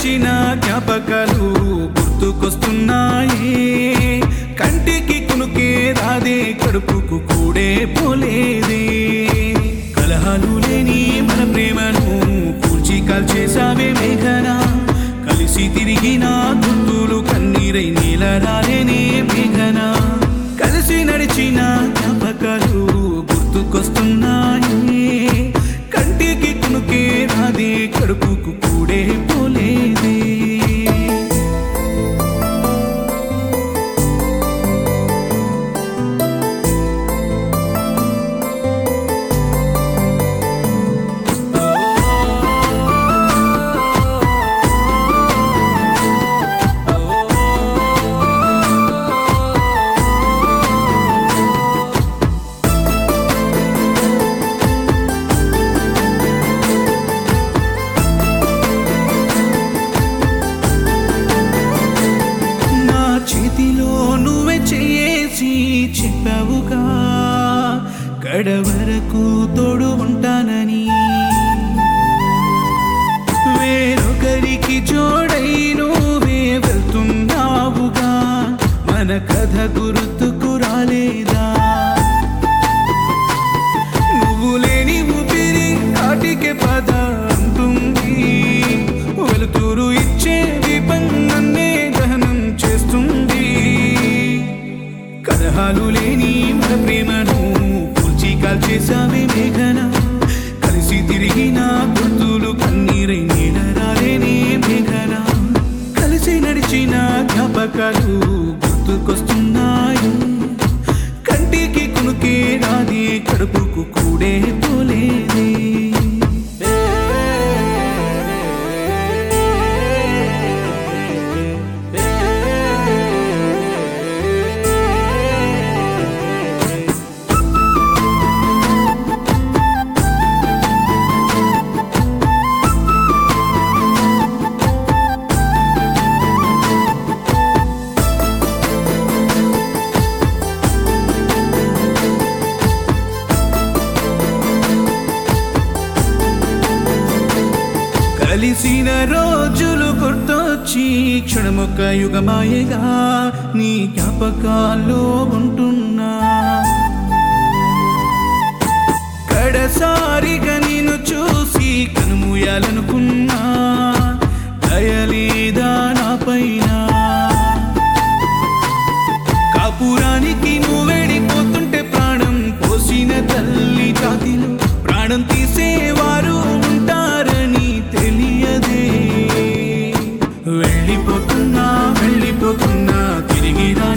నడిచిన జ్ఞాపకాలు గుర్తుకొస్తున్నాయి కంటికి కునుకే రాదే కడుపుకు కూడే పోలేదే కలహాలు లేని మన ప్రేమను కూల్చి కాల్చేసావే మేఘన కలిసి తిరిగిన గుర్తులు కన్నీరై నీల రాలేనే మేఘన కలిసి నడిచిన జ్ఞాపకాలు గుర్తుకొస్తున్నాయి కంటికి కునుకే రాదే కడుపుకు కూడే పోలేదే నా చేతిలో నువ్వే చేసి చెప్పావుగా కడ వరకు తోడు ఉంటానని వేరొకరికి జోడై నువ్వే వెళ్తున్నావుగా మన కథ గుర్తుకు రాలేదా నువ్వు లేని ఊపిరి కాటికే పద అంటుంది వెలుతురు ఇచ్చే దీపం నన్నే దహనం చేస్తుంది కలహాలు లేని మన ప్రేమను కూల్చి కాల్చేసావే మేఘన కలిసి తిరిగిన గుర్తులు కన్నీరై నీడ రాలేనే మేఘన కలిసి నడిచిన జ్ఞాపకాలు గుర్తుకొస్తున్నాయి కంటికి కునుకే రాది కడుపుకు కూడే పోలేదే కలిసిన రోజులు గుర్తొచ్చి క్షణమొక్క యుగమాయగా నీ జ్ఞాపకాల్లో ఉంటున్నా కడసారిగా నిన్ను చూసి కనుమూయాలనుకున్నా దయలేదా నా పైన కాపురానికి నువ్వెడిపోతుంటే ప్రాణం పోసిన తల్లి జాతిలో ప్రాణం తీసేవారు ఉంటారని తెలియదే వెళ్ళిపోతున్నా వెళ్ళిపోతున్నా తిరిగి రా